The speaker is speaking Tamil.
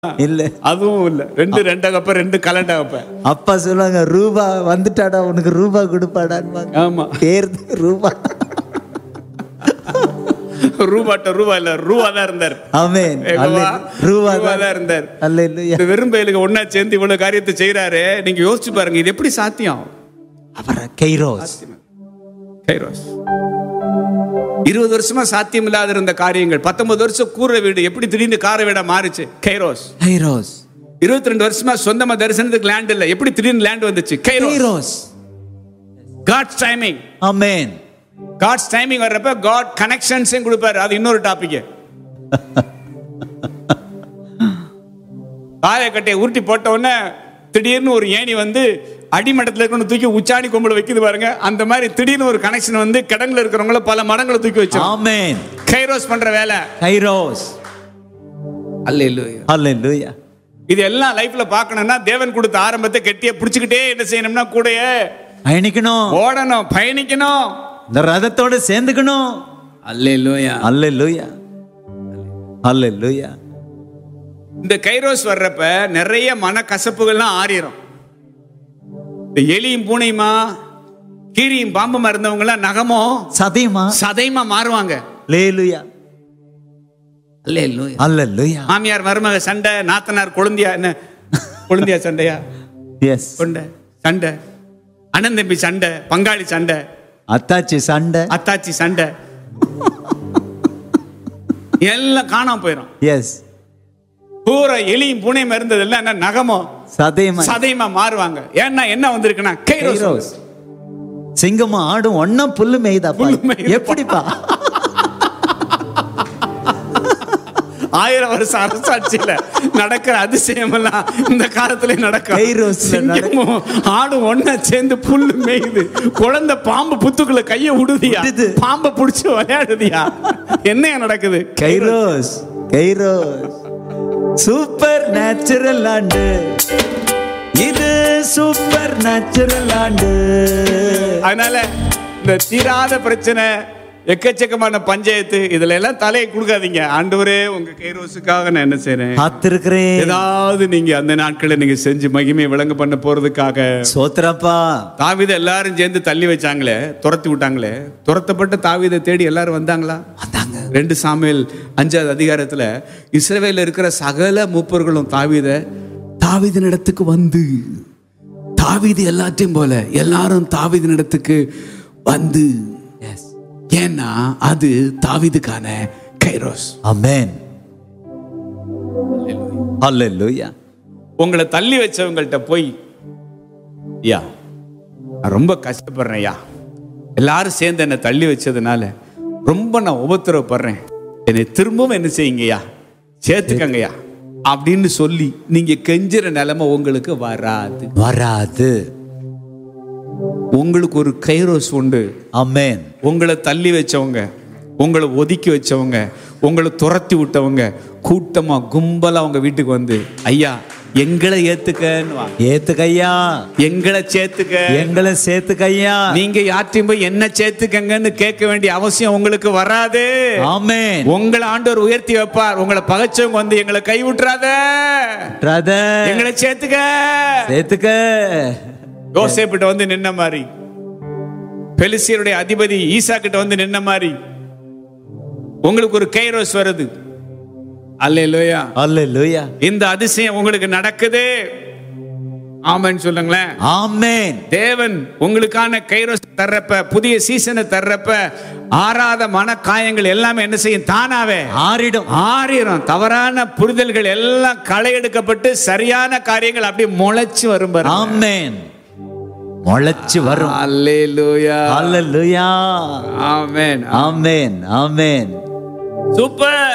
இல்ல அதுவும் இல்ல ரெண்டு ரெண்டகப்ப ரெண்டு கலண்டகப்ப அப்பா சொல்லுவாங்க ரூபா வந்துட்டாடா உனக்கு ரூபா கொடுப்பாடான்னு ஆமா பேர் ரூபா ரூபாட்ட ரூபா இல்ல ரூபா தான் இருந்தார் ஆமென் ஏகோவா, ரூபா ரூபா தான் இருந்தார் அல்லேலூயா இந்த வெறும் பயலுக்கு ஒன்னா சேர்ந்து இவ்வளவு காரியத்தை செய்யறாரு நீங்க யோசிச்சு பாருங்க இது எப்படி சாத்தியம் அவர் கைரோஸ் கைரோஸ் இருபது வருஷமா சாத்தியம் இல்லாத இருந்த காரியங்கள் பத்தொன்பது வருஷம் கூரை வீடு எப்படி திடீர்னு காரை வீடா மாறுச்சு கைரோஸ் கைரோஸ் இருபத்தி ரெண்டு வருஷமா சொந்தமா தரிசனத்துக்கு லேண்ட் இல்ல எப்படி திடீர்னு லேண்ட் வந்துச்சு kairos kairos God's timing amen God's timing வர்றப்ப காட் கனெக்ஷன்ஸையும் கொடுப்பாரு அது இன்னொரு டாபிக் காயக்கட்டையை உருட்டி போட்ட உடனே திடீர்னு ஒரு ஏணி வந்து அடிமட்டத்தில் இருக்கணும் தூக்கி உச்சாணி கொம்புல வைக்குது பாருங்க அந்த மாதிரி திடீர்னு ஒரு கனெக்ஷன் வந்து கிடங்குல இருக்கிறவங்கள பல மடங்களை தூக்கி வச்சோம் ஆமென் கைரோஸ் பண்ற வேலை கைரோஸ் அல்ல அல்லேலூயா இது எல்லாம் லைஃப்ல பார்க்கணும்னா தேவன் கொடுத்த ஆரம்பத்தை கெட்டியா பிடிச்சுக்கிட்டே என்ன செய்யணும்னா கூடயே பயணிக்கணும் ஓடணும் பயணிக்கணும் இந்த ரதத்தோட சேர்ந்துக்கணும் அல்லேலூயா அல்லேலூயா அல்லேலூயா இந்த கைரோஸ் வர்றப்ப நிறைய மனக்கசப்புகள்லாம் ஆறிடும் இந்த எலியும் பூனையுமா கீரியும் பாம்புமா இருந்தவங்க எல்லாம் நகமோ சதையுமா சதைமா மாறுவாங்க லேலுயா அல்லேலூயா அல்லேலூயா மாமியார் மருமக சண்டை நாத்தனார் கொழுந்தியா என்ன கொழுந்தியா சண்டையா எஸ் கொண்ட சண்டை அண்ணன் தம்பி சண்டை பங்காளி சண்டை அத்தாச்சி சண்டை அத்தாச்சி சண்டை எல்லாம் காணாம போயிடும் எஸ் பூரா எலியும் பூனையும் இருந்ததெல்லாம் என்ன நகமோ சதையுமா சதைமா மாறுவாங்க ஏன்னா என்ன வந்திருக்குன்னா கைரோஸ் கைரோஸ் சிங்கமும் ஆடும் ஒன்னா புல்லு மேய்தாப்பா புல்லு மேயுதாப்பா. எப்படிப்பா ஆயிரம் வருஷம் அரசாட்சியில நடக்கிற அதிசயம் எல்லாம் இந்த காலத்துல நடக்கும் கைரோஸ்ல நடக்கும். சிங்கமும் ஆடும் ஒண்ணா சேர்ந்து புல்லு மேயுது குழந்தை பாம்பு புத்துக்குள்ள கைய விடுதியா விடுது. பாம்பை புடிச்சு விளையாடுதியா என்னையா நடக்குது கைரோஸ் கைரோஸ் சூப்பர் நேச்சுரல் ஆண்டு இது சூப்பர் நேச்சுரல் ஆண்டு அதனால இந்த தீராத பிரச்சனை எக்கச்சக்கமான பஞ்சாயத்து இதுல எல்லாம் தலையை கொடுக்காதீங்க ஆண்டவரே உங்க கைரோஸுக்காக நான் என்ன செய்றேன் காத்திருக்கிறேன் ஏதாவது நீங்க அந்த நாட்களை நீங்க செஞ்சு மகிமையை விளங்க பண்ண போறதுக்காக சோத்திரப்பா தாவீதை எல்லாரும் சேர்ந்து தள்ளி வச்சாங்களே துரத்தி விட்டாங்களே துரத்தப்பட்ட தாவீதை தேடி எல்லாரும் வந்தாங்களா வந்தாங்க ரெண்டு சாமுவேல் அஞ்சாவது அதிகாரத்துல இஸ்ரவேல இருக்கிற சகல மூப்பர்களும் தாவீத தாவீதின் இடத்துக்கு வந்து தாவீது எல்லாத்தையும் போல எல்லாரும் தாவீதின் இடத்துக்கு வந்து எஸ் ஏன்னா அது தாவீதுக்கான கைரோஸ் அமேன் அல்லேலூயா உங்களை தள்ளி வச்சவங்கள்ட்ட போய் ஐயா நான் ரொம்ப கஷ்டப்படுறேன் ஐயா எல்லாரும் சேர்ந்து என்னை தள்ளி வச்சதுனால ரொம்ப நான் உபத்திரவப்படுறேன் என்னை திரும்பவும் என்ன செய்யுங்கய்யா சேர்த்துக்கங்கய்யா அப்படின்னு சொல்லி நீங்க கெஞ்சுற நிலைமை உங்களுக்கு வராது வராது உங்களுக்கு ஒரு கைரோஸ் உண்டு அமேன் உங்களை தள்ளி வச்சவங்க உங்களை ஒதுக்கி வச்சவங்க உங்களை துரத்தி விட்டவங்க கூட்டமா கும்பலா அவங்க வீட்டுக்கு வந்து ஐயா எங்களை ஏத்துக்கன்னு வாங்க. ஏத்துக்கையா எங்களை சேர்த்துக்க எங்களை சேர்த்துக்கையா நீங்க யார்ட்டையும் போய் என்ன சேர்த்துக்கங்கன்னு கேட்க வேண்டிய அவசியம் உங்களுக்கு வராது ஆமென் உங்களை ஆண்டவர் உயர்த்தி வைப்பார் உங்களை பகைச்சவங்க வந்து எங்களை கை விட்டுறாத பிரதர் எங்களை சேர்த்துக்க சேர்த்துக்க யோசேப்பிட்ட வந்து நின்ன மாதிரி பெலிசியருடைய அதிபதி ஈசா கிட்ட வந்து நின்ன மாதிரி உங்களுக்கு ஒரு கைரோஸ் வருது அல்லேலூயா அல்லேலூயா இந்த அதிசயம் உங்களுக்கு நடக்குது ஆமென்னு சொல்லுங்களேன் ஆமென் தேவன் உங்களுக்கான கைரோஸ் தர்றப்ப புதிய சீசனை தர்றப்ப ஆறாத மன காயங்கள் எல்லாமே என்ன செய்யும் தானாவே ஆறிடும் ஆறிரும் தவறான புரிதல்கள் எல்லாம் களை எடுக்கப்பட்டு சரியான காரியங்கள் அப்படியே முளைச்சு வரும் பாருங்க. ஆமென் முளைச்சு வரும் அல்லேலூயா அல்லேலூயா ஆமென் ஆமென் ஆமென் சூப்பர்